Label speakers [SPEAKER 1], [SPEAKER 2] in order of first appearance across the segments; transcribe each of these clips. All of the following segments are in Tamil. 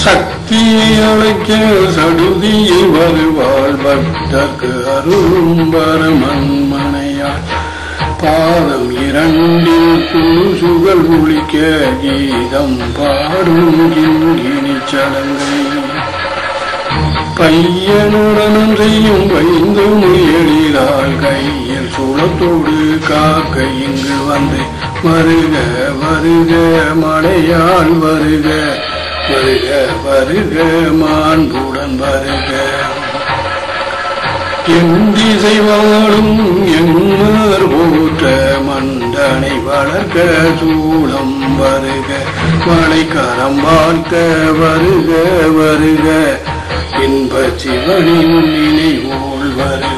[SPEAKER 1] சக்தியை அழைக்க சடுதியில் வருவாள் பக்தர்க்கு அருளும் பரமன்மனையாள் பாதம் இரண்டில் குழுசுகள் ஒழிக்க கீதம் பாடும் கிண்கிணி சடங்கை பையனுடனும் செய்யும் வைந்து முயலிலால் கையில் சுளத்தோடு காக்க இங்கு வந்து வருக வருக மழையால் வருக வருக வருக மாண்புடன் வருக என் திசை வாழும் எண்ணர் போற்ற மண்டனை வளர்க்க சூளம் வருக மழைக்கரம் வாழ்க்க வருக வருக இன்ப சிவனின் நினைவோல் வருக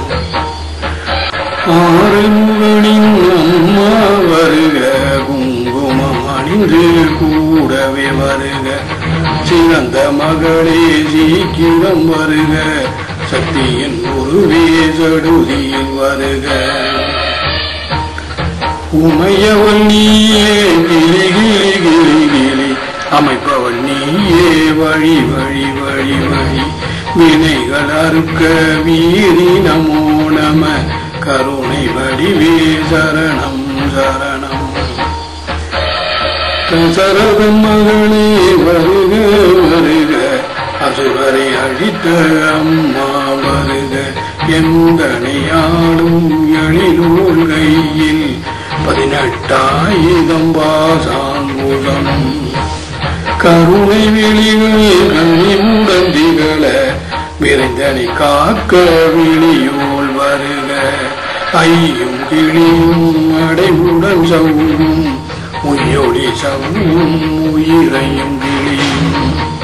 [SPEAKER 1] ஆறுமுகனின் அம்மா வருக குங்குமம் அணிந்து கூடவே வருக சிறந்த மகளே சீக்கிரம் வருக சக்தியின் உருவே சடுதியில் வருக உமையவள் நீயே கிளி கிளி கிளி கிளி அமைப்பவள் நீயே வழி வழி வழி வழி வினைகள் அறுக்க வீரி நமோ நம கருணை வடிவே சரணம் சரணம் தசரதன் மகளே வருக வருக அசுரரை அழித்த அம்மா வருக எந்தனையாடும் எழிலூர் கையில் பதினெட்டாயிரம் பாசாங்குதம் கருணை வெளிகள் கண்ணிமுடன் திகழ விரைந்தனை காக்க விழியோல் வருக ஐயும் கிளியும் அடைவுடன் சவும் உயொடி சவும் உயிரையும் கிளியும்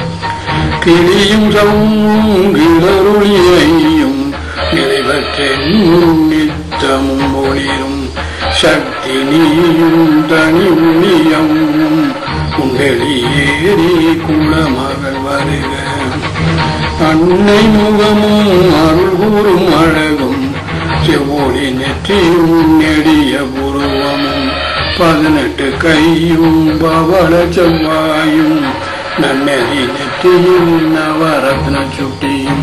[SPEAKER 1] கிளியும் சவும் கிளருளியையும் நிலைவற்றென்னும் நித்தமும் ஒளிரும் சக்தி நீயும் தனி உளியவும் குண்டலியேறி குளமகள் வருக அன்னை முகமும் அருள் கூறும் அழகும் செவ்வொளி நெற்றியும் நெடிய புருவமும் பதினெட்டு கையும் பவள செவ்வாயும் நன்னெறி நெற்றியும் நவரத்ன சுட்டியும்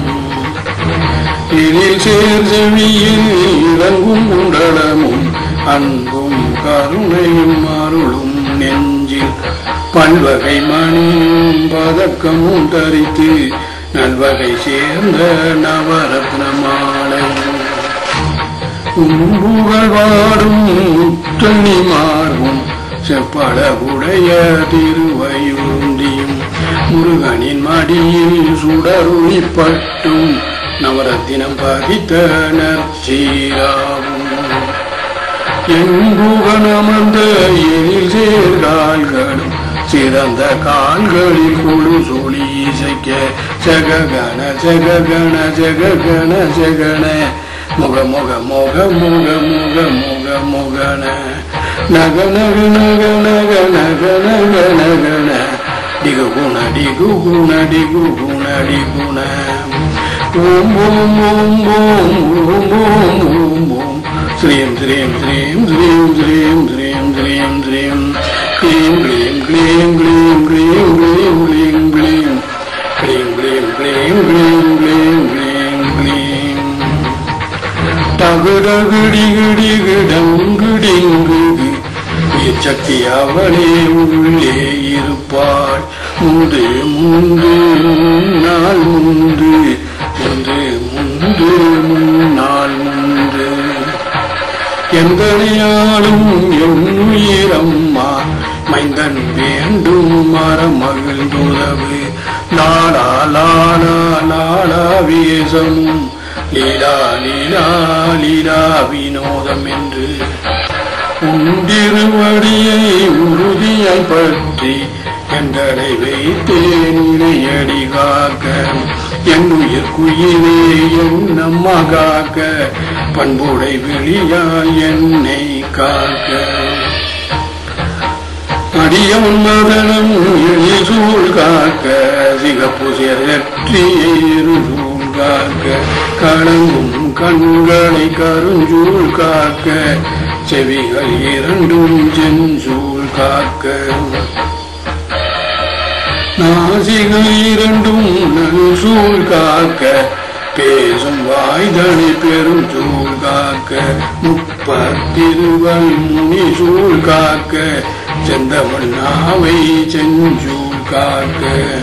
[SPEAKER 1] எழில் சேர் செவியில் இறங்கும் குண்டலமும் அன்பும் கருணையும் அருளும் நெஞ்சில் பல்வகை மணியும் பதக்கமும் தரித்து நல்வகை சேர்ந்த நவரத்ன மாலையும் உம்புகள் வாடும் முத்தணி மார்பும் செப்பளவுடைய திருவையுந்தியும் முருகனின் மடியில் சுடருளி பட்டும் நவரத்தினம் பதித்த நற்சீராவும் எங்குகன் அமர்ந்த எழில் சேர்கால்களும் சிறந்த கால்களில் குழு சுழி இசைக்க ஜககண ஜககண ஜககண ஜகண முக முக முக முக முக முக முகன நக நக நக நக நக நக நகன டிகு குண டிகு குண டிகு குண டிகுண ஓம் ஓம் ஓம் ஓம் ஓம் ஓம் ஓம் ஓம் ஸ்ரீம் ஸ்ரீம் ஸ்ரீம் ஸ்ரீம் ஸ்ரீம் ஸ்ரீம் ஸ்ரீம் ஸ்ரீம் க்ளீம் க்ளீம் க்ளீம் க்ளீம் க்ளீம் க்ளீம் க்ளீம் க்ளீம் க்ளீம் க்ளீம் க்ளீம் க்ளீம் க்ளீம் க்ளீம் க்ளீம் தகுடகுடிகுடிகுடங்குடிங்கு சக்தி அவளே உள்ளே இருப்பாள் முந்து முந்து முன்னாள் முந்து முந்து முந்து முன்னாள் முந்து எந்தனையாளும் எண்ணுயிரம்மா மைந்தன் வேண்டும் மரமகிழ்ந்துறவு நாடா லாடா லாடா வேசமும் லீலா லீலா லீலா வினோதம் என்று உண்டிருவடியை உறுதியாய் பற்றி எங்களை வைத்தேன் இணையடி காக்க என் உயிர் குயிலே என் நம்மா காக்க பண்புடை வெளியாய் என்னை காக்க அடியவன் மதனம் எழில் சூழ் காக்க சிகப்பு சேரற்றியேறு சூழ் காக்க கலங்கும் கண்களை கருஞ்சூழ் காக்க செவிகள் இரண்டும் செஞ்சூழ் காக்க நாசிகள் இரண்டும் நல் சூழ் காக்க பேசும் வாய்தனை பெரும் சூழ் காக்க முப்பத்திருவல் முனி சூழ் காக்க செந்தமிழ் நாவை செஞ்சூழ் காக்க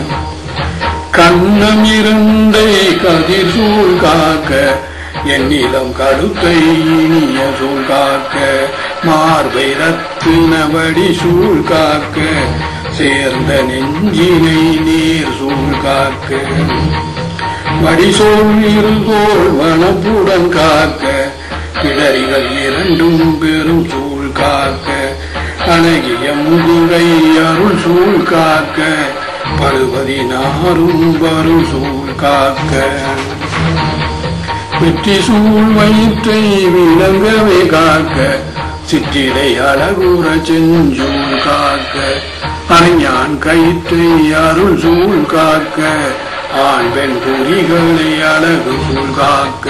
[SPEAKER 1] கண்ணம் இரண்டை கதிர் சூழ் காக்க என்னிலம் கடுத்தை இனிய சூழ் காக்க மார்பை ரத்தினவடி சூழ் காக்க சேர்ந்த நெஞ்சினை நீர் சூழ் காக்க வடிசோல் இருகோள் வனப்புடன் காக்க கிடரிகள் இரண்டும் பெரும் சூழ் காக்க அழகிய முதுகை அருள் சூழ் காக்க பருவதி நாரும் வரும் சூழ் காக்க வெற்றி சூழ் வயிற்றை விளங்கவே காக்க சிற்றிடை அழகுற செஞ்சூழ் காக்க அறிஞான் கயிற்றை அருள் சூழ் காக்க ஆண் பெண் குறிகளை அழகு சூழ் காக்க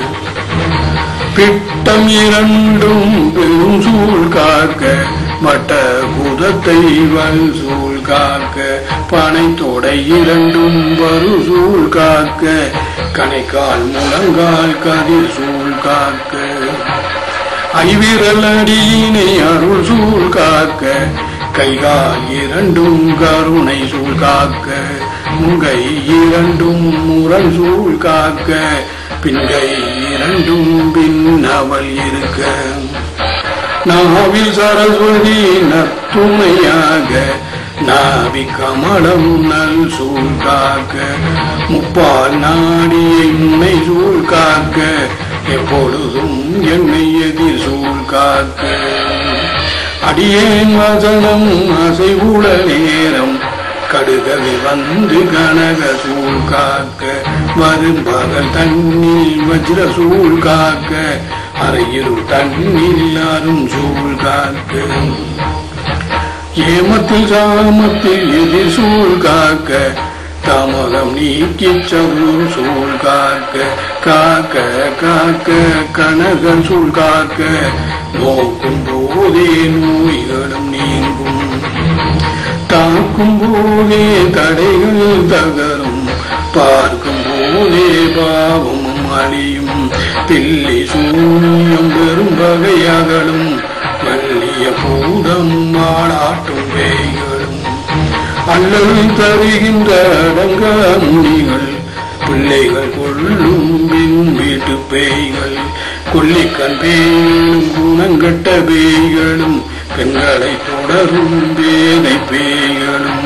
[SPEAKER 1] பிட்டம் இரண்டும் பெரும் சூழ் காக்க வட்ட குதத்தை வல் சூழ் காக்க பனை தொடை இரண்டும் வரு சூழ் காக்க கணைக்கால் முழங்கால் கதிர் சூழ் காக்க ஐவிரல் அடியினை அருள் சூழ் காக்க கைகால் இரண்டும் கருணை சூழ் காக்க முங்கை இரண்டும் முரண் சூழ் காக்க பின்கை இரண்டும் பின்னவள் இருக்க நாவில் சரஸ்வதி நத்துணையாக நாவி கமலம் நல் சூழ் காக்க முப்பால் நாடியை முனை சூழ் காக்க எப்பொழுதும் என்னை எதிர் சூழ் காக்க அடியேன் வசனம் அசைவுள நேரம் கடுகவி வந்து கனக சூழ் காக்க வரும் பகல் தண்ணீர் வஜ்ர சூழ் காக்க அறையிருள் தண்ணீர் அரும் சூழ் காக்க ஏமத்தில் சாமத்தில் எதிர் சூழ் காக்க தாமதம் நீக்கி சருள் சூழ் காக்க காக்க காக்க கனக சூழ் காக்க நோக்கும் போதே நோய்களும் நீங்கும் தாக்கும் போதே தடைகள் தகரும் பார்க்கும் போதே பாவமும் அழியும் பில்லி சூன்யம் பெரும் வகையகளும் வள்ளிய பூதம் ஆளாட்டும் வேய்களும் அல்லல் தருகின்ற அடங்க முனிகள் பிள்ளைகள் கொள்ளும் பின் வீட்டு பேய்கள் கொல்லிக்கண் பேய்களும் குணங்கட்ட பேய்களும் பெண்களை தொடரும் வேதை பேய்களும்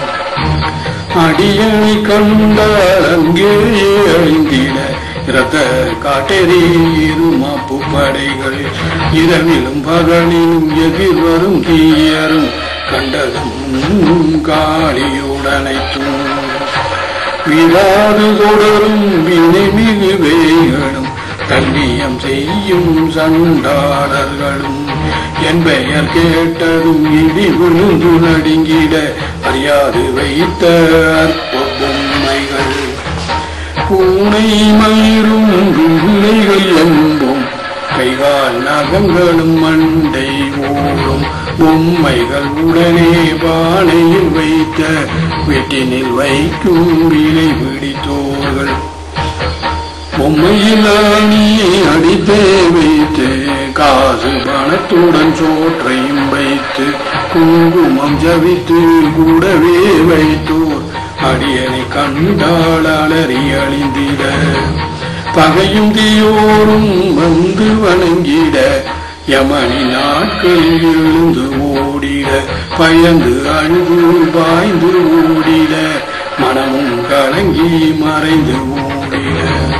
[SPEAKER 1] அடியனை கண்டால் அங்கேயே அழிந்திட இரத்த காட்டெறி இருமாப்பு படைகள் இரவிலும் பகலிலும் எதிர் வரும் தீயரும் கண்டதும் காளியுடனைத்தும் விடாது தொடரும் வினை மிகு வேகளும் தன்னியம் செய்யும் சண்டாளர்களும் என் பெயர் கேட்டதும் இடி விழுந்து நடுங்கிட அறியாது வைத்த அற்ப பொம்மைகள் பூனை மயிரும் பிள்ளைகள் என்போம் கைகால் நகங்களும் மண்டை ஓடும் பொம்மைகள் உடனே பானையில் வைத்த வீட்டினில் வைக்கும் விலை பிடித்தோர்கள் பொம்மையில் ஆணியை அடித்தே வைத்து காசு பணத்துடன் சோற்றையும் வைத்து குங்குமம் ஜவித்து கூடவே வைத்தோர் அடியனை கண்டால் அலறி அழிந்திட பகையும் தீயோரும் வந்து வணங்கிட யமனி நாட்கள் எழுந்து ஓடிட பயந்து அழுது பாய்ந்து ஓடிட மனமும் கலங்கி மறைந்து ஓடிட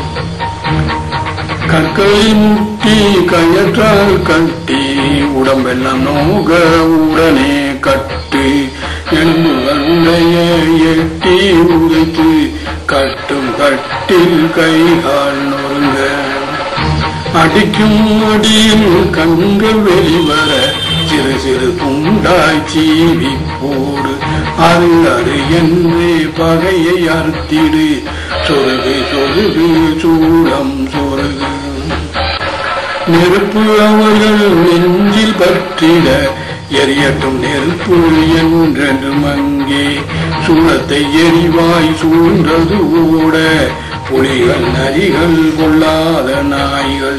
[SPEAKER 1] கற்களை முட்டி கயற்றால் கட்டி உடம்பெல்லாம் நோக உடனே கட்டு எலும்புகள் உடைய எட்டி உதைத்து கட்டும் கட்டில் கைகால் நொறுங்க அடிக்கும் அடியில் கண்கள் வெளிவர சிறு சிறு துண்டாய் சீவி போடு அது அது என்றே பகையை அறுத்திடு சொருகு சொருகு சூடம் சொருகு நெருப்பு அவர்கள் நெஞ்சில் பற்றிட எரியட்டும் நெருப்பு என்றென்றும் அங்கே சூளத்தை எரிவாய் சூழ்ந்தது ஓட புலிகள் நரிகள் கொள்ளாத நாய்கள்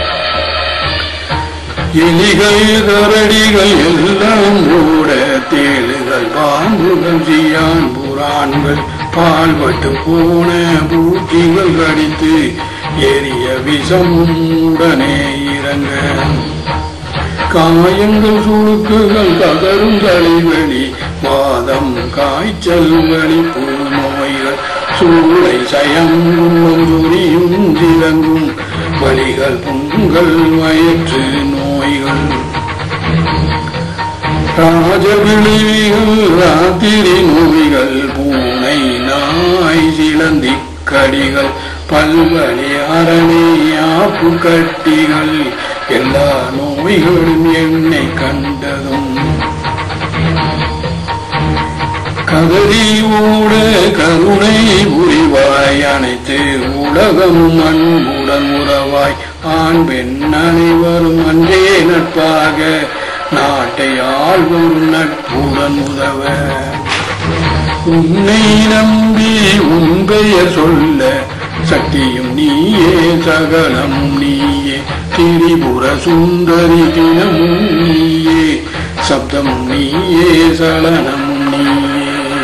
[SPEAKER 1] எலிகள் கரடிகள் எல்லாம் ஓட தேளுகள் பாம்புகள் சியான் புறான்கள் பால்பட்டு போன பூச்சிகள் கடித்து எரிய விஷமும் உடனே இறங்க காயங்கள் சுழுக்குகள் கதரும் தலைவலி வாதம் காய்ச்சல் வலிப்பு நோய்கள் சூளை சயம் சுரியும் திறங்கும் வலிகள் பொங்கல் வயிற்று நோய்கள் ராஜவிழிகள் ராத்திரி நோய்கள் பூனை நாய் சிலந்தி கடிகள் பல்வழி அரணி ஆப்பு கட்டிகள் எல்லா நோய்களும் என்னை கண்டதும் கதறி ஓட கருணை புரிவாய் அனைத்து உலகம் அன்புடன் உறவாய் ஆண் பெண் அனைவரும் அன்றே நட்பாக நாட்டை ஆள்வோர் நட்புடன் உதவ உன்னை நம்பி உன் பெயர் சொல்ல சக்தியும் நீயே சகலமும் நீயே திரிபுர சுந்தரி தினமும் நீயே சப்தமும் நீயே சலனமும் நீயே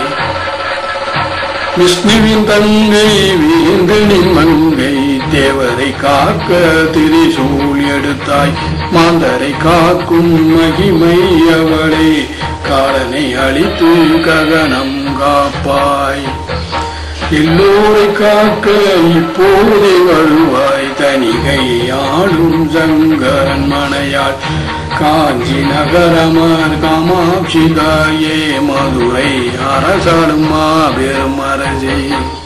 [SPEAKER 1] விஷ்ணுவின் தங்கை வேந்தனின் மங்கை தேவரை காக்க திரிசூல் எடுத்தாய் மாந்தரை காக்கும் மகிமை அவளே காலனை அழித்து ககனம் காப்பாய் எல்லோரை காக்க இப்போதே வருவாய் தனிகை ஆளும் சங்கரன் மனையாள் காஞ்சி நகரமர் காமாட்சி தாயே மதுரை அரசாடும் மாபெரும் அரசே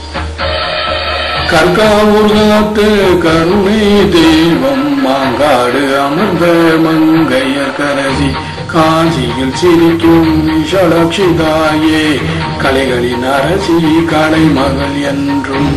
[SPEAKER 1] கற்காவூர் காத்து கருணை தெய்வம் மாங்காடு அமர்ந்த மங்கையர் கரசி காஞ்சியில் சிரிக்கும் விஷலட்சி தாயே கலைகளின் அரசி கலை மகள் என்றும்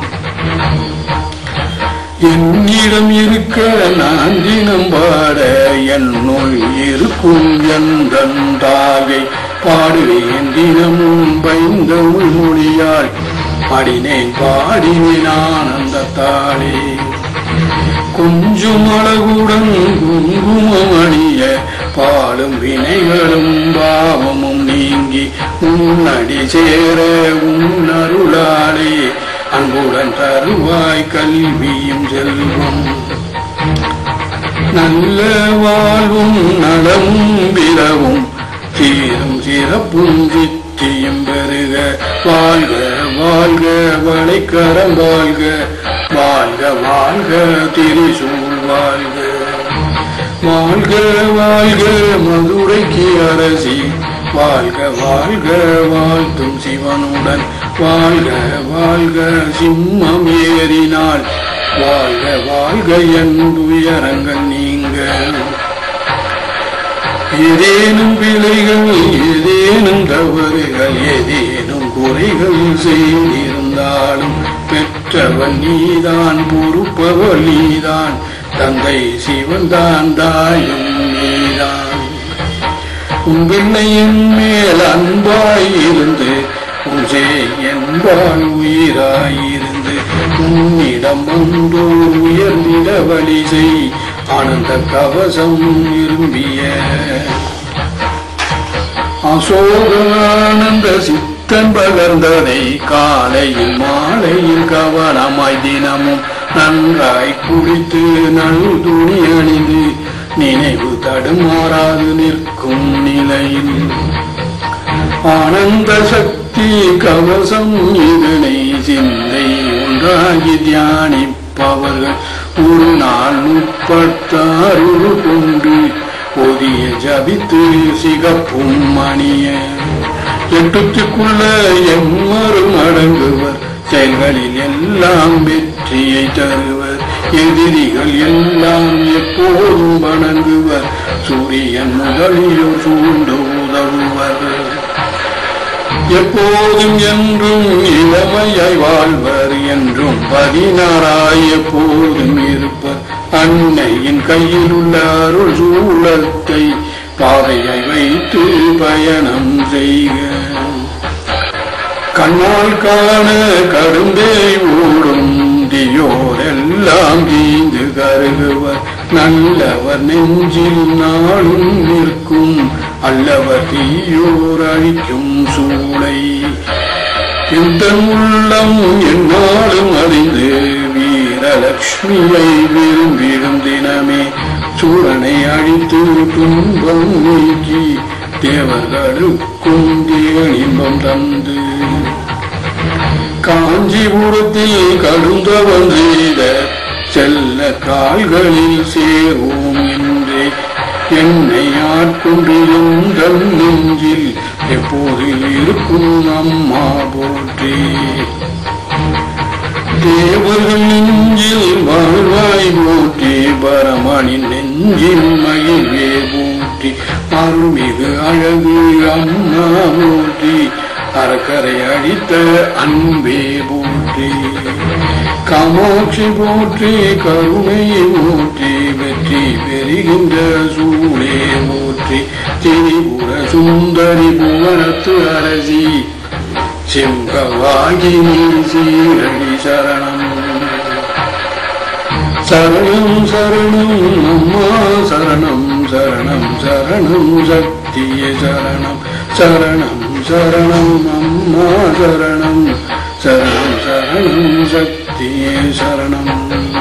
[SPEAKER 1] என்னிடம் இருக்க நான் தினம் பாட என்னுள் இருக்கும் எந்தன் தாயை பாடுவேன் தினமும் பைந்த மொழியால் பாடினேன் பாடினேன் ஆனந்தத்தாளே கொஞ்சம் அழகுடன் குங்குமம் அணிய பாடும் வினைகளும் பாவமும் நீங்கி உன்னடி சேர உன் அருளாலே அன்புடன் தருவாய் கல்வியும் செல்வம் நல்ல வாழ்வும் நலமும் விரவும் சீரும் சிறப்பும் சித்தியும் பெருக வாழ்க வாழ்க வளைக்கரம் வாழ்க வாழ்க வாழ்க திரிசூல் வாழ்க வாழ்க வாழ்க மதுரைக்கு அரசி வாழ்க வாழ்க வாழ்த்தும் சிவனுடன் வாழ்க வாழ்க சிம்மம் ஏறினாள் வாழ்க வாழ்க என் துயரங்கள் நீங்க ஏதேனும் பிழைகள் ஏதேனும் தவறுகள் ஏதேனும் குறைகள் செய்திருந்தாலும் பெற்றவன் நீதான் பொறுப்பவள் நீதான் தந்தை சிவன் தான் தாயும் நீதான் உன் பிள்ளையின் மேல் அன்பாயிருந்து உன் என்பால் உயிராயிருந்து உன்னிடம் ஒன்றோ உயர்ந்திட வழி செய் ஆனந்த கவசம் விரும்பிய அசோகானந்த சித்தன் பகர்ந்ததை காலையில் மாலையில் கவனமாய் தினமும் நன்றாய் குளித்து நல் துணி அணிந்து நினைவு தடுமாறாது நிற்கும் நிலையில் ஆனந்த சக்தி கவசம் இதனை சிந்தை ஒன்றாகி தியானிப்பவர்கள் ஒரு நாள் முப்பத்தாறு கொண்டு பொதிய ஜபித்து சிகப்பும் மணிய எட்டுக்குள்ள எம்மரும் அடங்குவர் செயல்களில் எல்லாம் வெற்றியை தருவர் எதிரிகள் எல்லாம் எப்போதும் வணங்குவர் சூரியன் முதலியோ சூண்டு உதவுவர் எப்போதும் என்றும் இளமையாய் வாழ்வர் என்றும் பதினாறாய் எப்போதும் இருப்பர் அன்னையின் கையில் உள்ள அருள் சூழத்தை பாதையை வைத்து பயணம் செய்க கண்ணால் காண கரும்பே ஓடும் தீயோரெல்லாம் தீந்து கருகுவர் நல்லவர் நெஞ்சில் நாளும் நிற்கும் அல்லவர் தீயோர் அழிக்கும் சூளை இந்த உள்ளம் என்னாலும் அறிந்து வீரலட்சுமியை விரும்பிடும் தினமே சூரனை அழித்து துன்பம் நீக்கி தேவர்களுக்கும் தேனின்பம் தந்து காஞ்சிபுரத்தில் கடுந்தவன் செய்த செல்ல கால்களில் சேருவோம் என்றே என்னை ஆட்கொண்டு எந்தன் நெஞ்சில் எப்போது இருக்கும் அம்மா போற்றே தேவர்கள் நெஞ்சில் வாழ்வாய் போற்றி பரமனின் நெஞ்சில் மகிழ்வே போற்றி அருள்மிகு அழகு அம்மா போற்றி அறக்கரை அடித்த அன்பே போற்றி காமாட்சி போற்றி கருணை போற்றி வெற்றி பெறுகின்ற சூழே போற்றி திரிபுர சுந்தரி புவனத்து அரசி செம்பவாகினி சீரடி சரணம் சரணம் சரணம் அம்மா சரணம் சரணம் சரணம் சக்திய சரணம் சரணம் சரணம் அம்மா சரணம் சரணம் சரணம் சக்தியே சரணம்